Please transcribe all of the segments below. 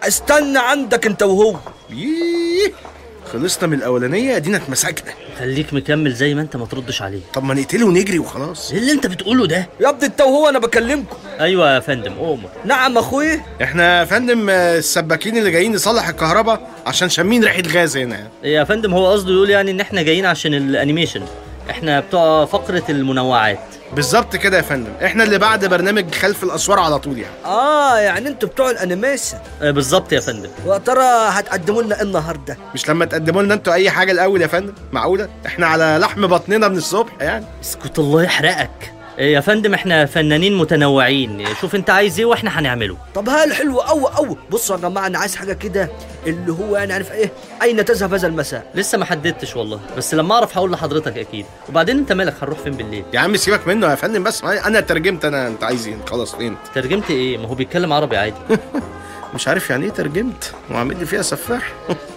استنى عندك انت وهو ييه خلصنا من الاولانيه ادينا اتمسكنا خليك مكمل زي ما انت ما تردش عليه طب ما نقتله ونجري وخلاص ايه اللي انت بتقوله ده يا ابني انت وهو انا بكلمكم ايوه يا فندم امر نعم اخوي احنا يا فندم آه، السباكين اللي جايين نصلح الكهرباء عشان شامين ريحه غاز هنا يا فندم هو قصده يقول يعني ان احنا جايين عشان الانيميشن احنا بتوع فقرة المنوعات بالظبط كده يا فندم احنا اللي بعد برنامج خلف الاسوار على طول يعني اه يعني انتوا بتوع الانيميشن آه، بالظبط يا فندم ويا ترى هتقدموا لنا ايه النهارده مش لما تقدموا لنا انتوا اي حاجه الاول يا فندم معقوله احنا على لحم بطننا من الصبح يعني اسكت الله يحرقك آه، يا فندم احنا فنانين متنوعين شوف انت عايز ايه واحنا هنعمله طب هل حلو قوي قوي بصوا يا جماعه انا عايز حاجه كده اللي هو يعني عارف ايه اين تذهب هذا المساء لسه ما حددتش والله بس لما اعرف هقول لحضرتك اكيد وبعدين انت مالك هنروح فين بالليل يا عم سيبك منه يا فندم بس انا ترجمت انا انت عايز ايه خلاص فين ترجمت ايه ما هو بيتكلم عربي عادي مش عارف يعني ايه ترجمت وعامل لي فيها سفاح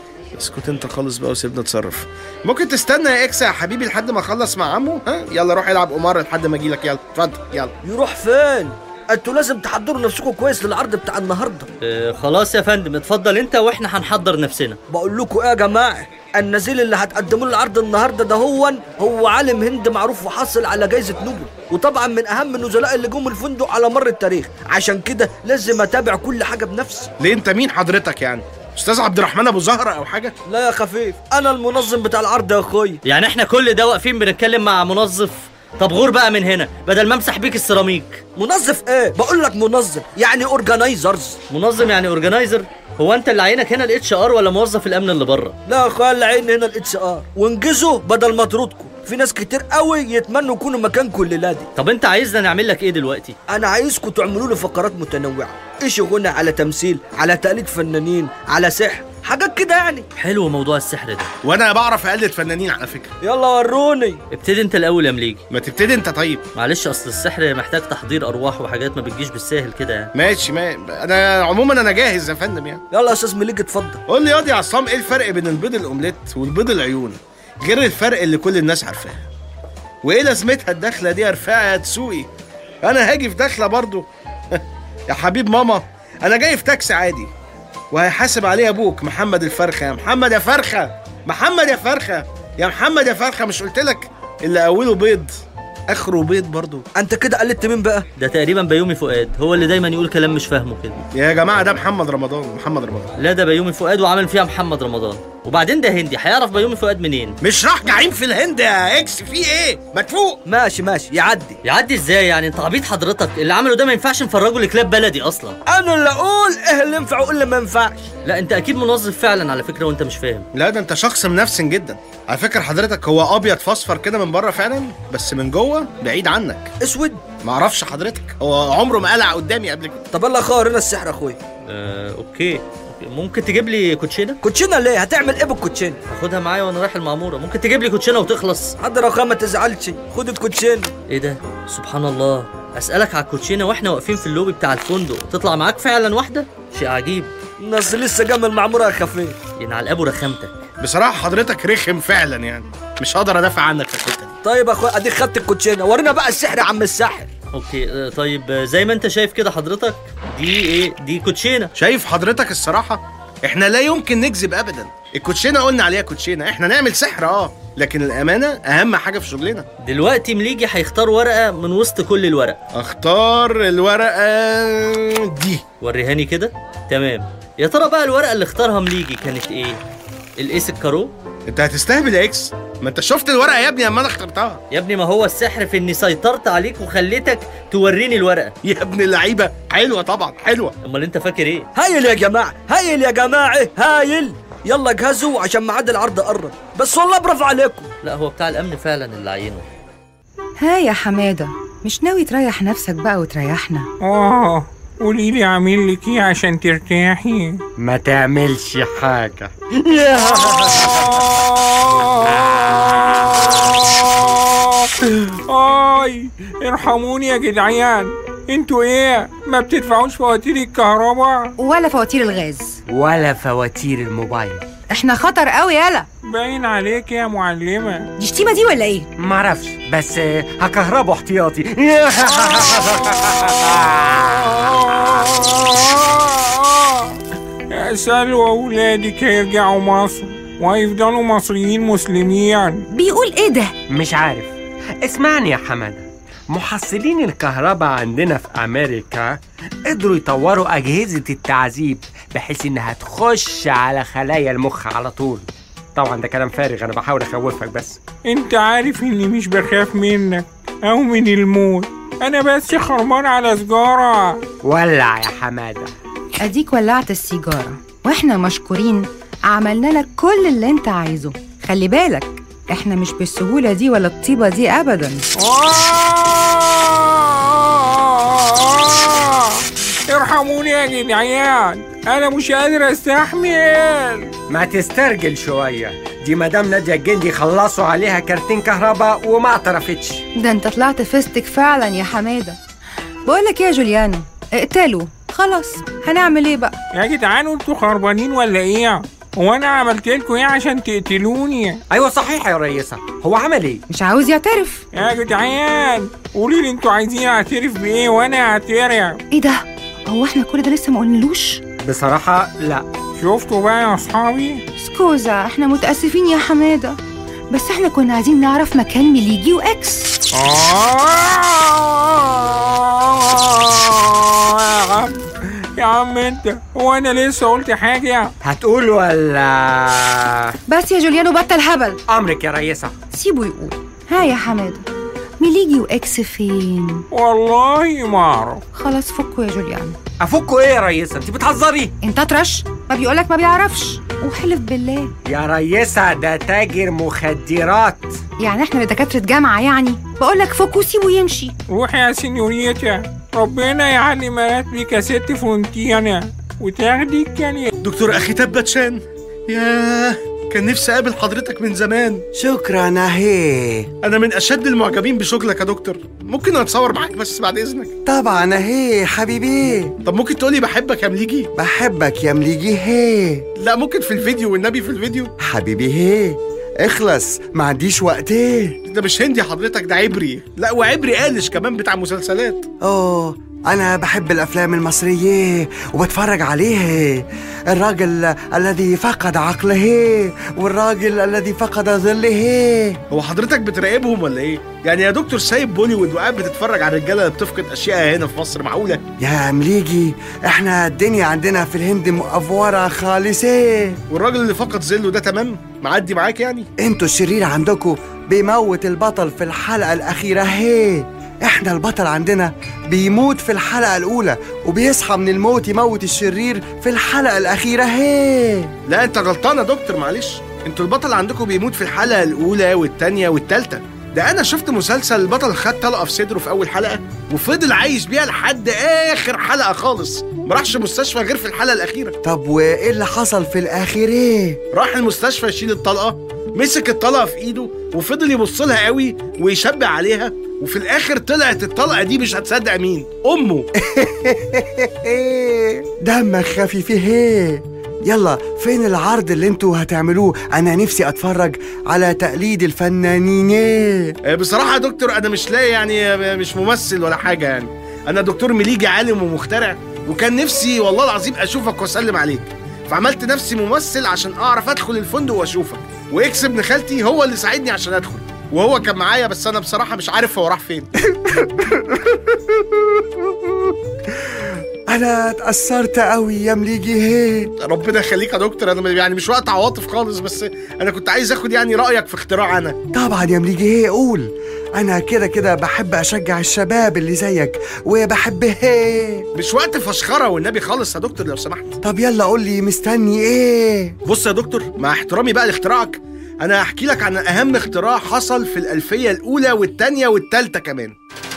اسكت انت خالص بقى وسيبنا اتصرف ممكن تستنى يا اكس يا حبيبي لحد ما اخلص مع عمو ها يلا روح العب قمار لحد ما اجي لك يلا اتفضل يلا يروح فين انتوا لازم تحضروا نفسكم كويس للعرض بتاع النهارده اه خلاص يا فندم اتفضل انت واحنا هنحضر نفسنا بقول لكم ايه يا جماعه النزيل اللي هتقدموا له العرض النهارده ده هو هو عالم هند معروف وحاصل على جائزه نوبل وطبعا من اهم النزلاء اللي جم الفندق على مر التاريخ عشان كده لازم اتابع كل حاجه بنفسي ليه انت مين حضرتك يعني استاذ عبد الرحمن ابو زهره او حاجه لا يا خفيف انا المنظم بتاع العرض يا اخويا يعني احنا كل ده واقفين بنتكلم مع منظف طب غور بقى من هنا بدل ما امسح بيك السيراميك منظف ايه بقول لك منظم يعني اورجانيزرز منظم يعني اورجنايزر هو انت اللي عينك هنا الاتش ار ولا موظف الامن اللي بره لا يا اخويا اللي عين هنا الاتش ار وانجزوا بدل ما تردكم في ناس كتير قوي يتمنوا يكونوا مكانكم الليله دي طب انت عايزنا نعمل لك ايه دلوقتي انا عايزكم تعملوا لي فقرات متنوعه ايش غنى على تمثيل على تقليد فنانين على سحر حاجات كده يعني حلو موضوع السحر ده وانا بعرف اقلد فنانين على فكره يلا وروني ابتدي انت الاول يا مليجي ما تبتدي انت طيب معلش اصل السحر محتاج تحضير ارواح وحاجات ما بتجيش بالساهل كده يعني ماشي ما انا عموما انا جاهز يا فندم يعني يلا يا استاذ مليك اتفضل قول لي ياض يا عصام ايه الفرق بين البيض الاومليت والبيض العيون غير الفرق اللي كل الناس عارفاه وايه لازمتها الدخله دي يا رفاعي يا تسوقي انا هاجي في دخله برضو يا حبيب ماما انا جاي في تاكسي عادي وهيحاسب عليه ابوك محمد الفرخه يا محمد يا فرخه محمد يا فرخه يا محمد يا فرخه مش قلت لك اللي اوله بيض اخره بيض برضو انت كده قلدت مين بقى ده تقريبا بيومي فؤاد هو اللي دايما يقول كلام مش فاهمه كده يا جماعه ده محمد رمضان محمد رمضان لا ده بيومي فؤاد وعامل فيها محمد رمضان وبعدين ده هندي هيعرف بيومي فؤاد منين مش راح جعيم في الهند يا اكس في ايه ما تفوق ماشي ماشي يعدي يعدي ازاي يعني انت عبيط حضرتك اللي عمله ده ما ينفعش نفرجه لكلاب بلدي اصلا انا اللي اقول ايه اللي ينفع وايه اللي ما ينفعش لا انت اكيد منظف فعلا على فكره وانت مش فاهم لا ده انت شخص منفسن جدا على فكره حضرتك هو ابيض فاصفر كده من بره فعلا بس من جوه بعيد عنك اسود معرفش حضرتك هو عمره ما قلع قدامي قبل كده طب يلا يا اخويا ورينا السحر يا اخويا آه، اوكي أوكي. ممكن تجيب لي كوتشينه كوتشينه ليه هتعمل ايه بالكوتشينه هاخدها معايا وانا رايح المعموره ممكن تجيب لي كوتشينه وتخلص حاضر يا اخويا ما تزعلش خد الكوتشينه ايه ده سبحان الله اسالك على الكوتشينه واحنا واقفين في اللوبي بتاع الفندق تطلع معاك فعلا واحده شيء عجيب الناس لسه جاي من المعموره يا خفيف ينعل ابو رخامتك بصراحه حضرتك رخم فعلا يعني مش هقدر ادافع عنك في الحته دي طيب يا اخويا اديك خدت الكوتشينه ورينا بقى السحر يا عم الساحر اوكي آه، طيب آه، زي ما انت شايف كده حضرتك دي ايه دي كوتشينه شايف حضرتك الصراحه احنا لا يمكن نكذب ابدا الكوتشينه قلنا عليها كوتشينه احنا نعمل سحر اه لكن الامانه اهم حاجه في شغلنا دلوقتي مليجي هيختار ورقه من وسط كل الورق اختار الورقه دي وريهاني كده تمام يا ترى بقى الورقه اللي اختارها مليجي كانت ايه الايس الكارو انت هتستهبل يا اكس ما انت شفت الورقه يا ابني اما انا اخترتها يا ابني ما هو السحر في اني سيطرت عليك وخليتك توريني الورقه يا ابن اللعيبه حلوه طبعا حلوه امال انت فاكر ايه هايل يا جماعه هايل يا جماعه هايل يلا جهزوا عشان ميعاد العرض قرب بس والله برافو عليكم لا هو بتاع الامن فعلا اللي عينه ها يا حمادة مش ناوي تريح نفسك بقى وتريحنا آه قولي لي أعمل لك إيه عشان ترتاحي ما تعملش حاجة آي ارحموني يا جدعان انتوا ايه ما بتدفعوش فواتير الكهرباء ولا فواتير الغاز ولا فواتير الموبايل احنا خطر قوي يالا باين عليك يا معلمة دي شتيمة دي ولا ايه معرفش بس آه، هكهربه احتياطي سلوى وولادك هيرجعوا مصر وهيفضلوا مصريين مسلمين بيقول ايه ده مش عارف اسمعني يا حمادة محصلين الكهرباء عندنا في أمريكا قدروا يطوروا أجهزة التعذيب بحيث إنها تخش على خلايا المخ على طول طبعا ده كلام فارغ أنا بحاول أخوفك بس انت عارف اني مش بخاف منك او من الموت انا بس خرمان على سجارة ولع يا حمادة اديك ولعت السيجاره واحنا مشكورين عملنا لك كل اللي انت عايزه خلي بالك احنا مش بالسهوله دي ولا الطيبه دي ابدا آه! ارحموني يا جدعان انا مش قادر استحمل ما تسترجل شوية دي مدام نادية الجندي خلصوا عليها كارتين كهرباء وما اعترفتش ده انت طلعت فستك فعلا يا حماده بقولك ايه يا جوليانو اقتله خلاص هنعمل ايه بقى يا جدعان انتوا خربانين ولا ايه هو انا عملت لكم ايه عشان تقتلوني أيوة صحيح يا ريسة هو عمل إيه؟ مش عاوز يعترف يا جدعان قولي لي انتوا عايزين اعترف بايه وانا اعترف ايه ده هو احنا كل ده لسه ما قلنالوش بصراحة لا شفتوا بقى يا اصحابي سكوزا احنا متاسفين يا حماده بس احنا كنا عايزين نعرف مكان مليجي واكس آه يا عم يا عم انت هو انا لسه قلت حاجه هتقول ولا بس يا جوليانو بطل هبل أمرك يا ريسة سيبه يقول ها يا حماده مليجي واكس فين والله ما اعرف خلاص فكوا يا جوليانو أفكوا إيه يا ريسة؟ أنت بتهزري؟ انت اطرش ما بيقولك ما بيعرفش وحلف بالله يا ريسة ده تاجر مخدرات يعني احنا دكاتره جامعه يعني بقولك فكوا سيبه يمشي روحي يا سينيوريتا ربنا يعلم راتبك يا ست فونتيانا وتاخدي الكلام دكتور اخي تبت شان ياه كان نفسي اقابل حضرتك من زمان شكرا اهي انا من اشد المعجبين بشغلك يا دكتور ممكن اتصور معاك بس بعد اذنك طبعا اهي حبيبي طب ممكن تقولي بحبك يا مليجي بحبك يا مليجي هي لا ممكن في الفيديو والنبي في الفيديو حبيبي هي اخلص ما عنديش وقت ايه ده مش هندي حضرتك ده عبري لا وعبري قالش كمان بتاع مسلسلات اوه انا بحب الافلام المصريه وبتفرج عليه الراجل الذي فقد عقله والراجل الذي فقد ظله هو حضرتك بتراقبهم ولا ايه يعني يا دكتور سايب بوليوود وقاعد بتتفرج على الرجاله اللي بتفقد اشياء هنا في مصر معقوله يا مليجي احنا الدنيا عندنا في الهند مقفوره خالصه والراجل اللي فقد ظله ده تمام معدي معاك يعني انتوا الشرير عندكم بيموت البطل في الحلقة الأخيرة هي احنا البطل عندنا بيموت في الحلقة الأولى وبيصحى من الموت يموت الشرير في الحلقة الأخيرة هي لا انت غلطان يا دكتور معلش انتوا البطل عندكم بيموت في الحلقه الاولى والثانيه والثالثه ده انا شفت مسلسل البطل خد طلقه في صدره في اول حلقه وفضل عايش بيها لحد اخر حلقه خالص ما راحش مستشفى غير في الحلقه الاخيره طب وإيه اللي حصل في الآخر ايه؟ راح المستشفى يشيل الطلقه مسك الطلقه في ايده وفضل يبص لها قوي ويشبع عليها وفي الاخر طلعت الطلقه دي مش هتصدق مين امه دمك خفيف هي يلا فين العرض اللي انتوا هتعملوه انا نفسي اتفرج على تقليد الفنانين ايه آه، بصراحه يا دكتور انا مش لاقي يعني آه، مش ممثل ولا حاجه يعني انا دكتور مليجي عالم ومخترع وكان نفسي والله العظيم اشوفك واسلم عليك فعملت نفسي ممثل عشان اعرف ادخل الفندق واشوفك واكس ابن خالتي هو اللي ساعدني عشان ادخل وهو كان معايا بس انا بصراحه مش عارف هو راح فين انا اتأثرت قوي يا مليجي هي ربنا يخليك يا دكتور انا يعني مش وقت عواطف خالص بس انا كنت عايز اخد يعني رايك في اختراع انا طبعا يا مليجي هي قول انا كده كده بحب اشجع الشباب اللي زيك وبحب هي مش وقت فشخره والنبي خالص يا دكتور لو سمحت طب يلا قول لي مستني ايه بص يا دكتور مع احترامي بقى لاختراعك انا هحكي لك عن اهم اختراع حصل في الالفيه الاولى والثانيه والثالثه كمان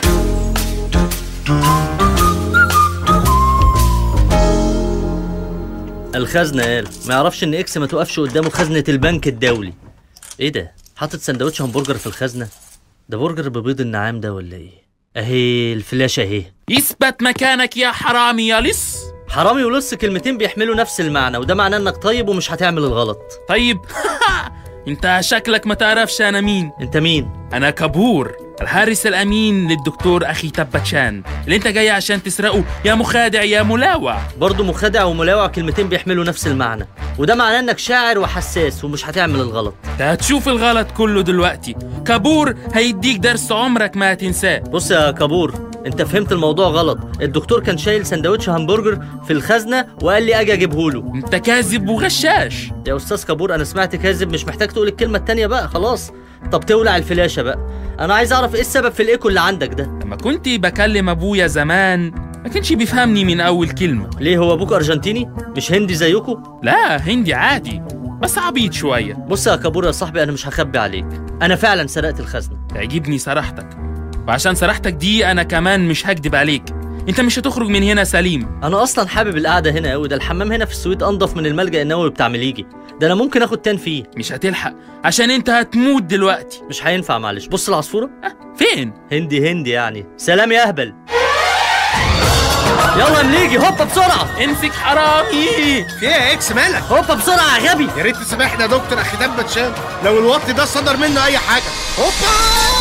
الخزنة قال ما يعرفش ان اكس ما توقفش قدامه خزنة البنك الدولي ايه ده حاطط سندوتش همبرجر في الخزنة ده برجر ببيض النعام ده ولا ايه اهي الفلاشة اهي اثبت مكانك يا حرامي يا لص حرامي ولص كلمتين بيحملوا نفس المعنى وده معناه انك طيب ومش هتعمل الغلط طيب انت شكلك ما تعرفش انا مين انت مين انا كبور الحارس الامين للدكتور اخي تبتشان اللي انت جاي عشان تسرقه يا مخادع يا ملاوع برضه مخادع وملاوع كلمتين بيحملوا نفس المعنى وده معناه انك شاعر وحساس ومش هتعمل الغلط انت هتشوف الغلط كله دلوقتي كابور هيديك درس عمرك ما هتنساه بص يا كابور انت فهمت الموضوع غلط الدكتور كان شايل سندوتش همبرجر في الخزنه وقال لي اجي اجيبه انت كاذب وغشاش يا استاذ كابور انا سمعت كاذب مش محتاج تقول الكلمه التانية بقى خلاص طب تولع الفلاشه بقى انا عايز اعرف ايه السبب في الايكو اللي عندك ده لما كنت بكلم ابويا زمان ما كانش بيفهمني من اول كلمه ليه هو ابوك ارجنتيني مش هندي زيكم لا هندي عادي بس عبيط شويه بص يا كابور يا صاحبي انا مش هخبي عليك انا فعلا سرقت الخزنه تعجبني صراحتك وعشان صراحتك دي انا كمان مش هكدب عليك انت مش هتخرج من هنا سليم انا اصلا حابب القعده هنا قوي ده الحمام هنا في السويد انضف من الملجأ النووي بتاع مليجي ده انا ممكن اخد تان فيه مش هتلحق عشان انت هتموت دلوقتي مش هينفع معلش بص العصفوره فين هندي هندي يعني سلام يا اهبل يلا يا مليجي هوبا بسرعه امسك حرامي في ايه يا اكس مالك هوبا بسرعه يا غبي يا ريت تسامحنا يا دكتور اخي تبت شام لو الوطي ده صدر منه اي حاجه هوبا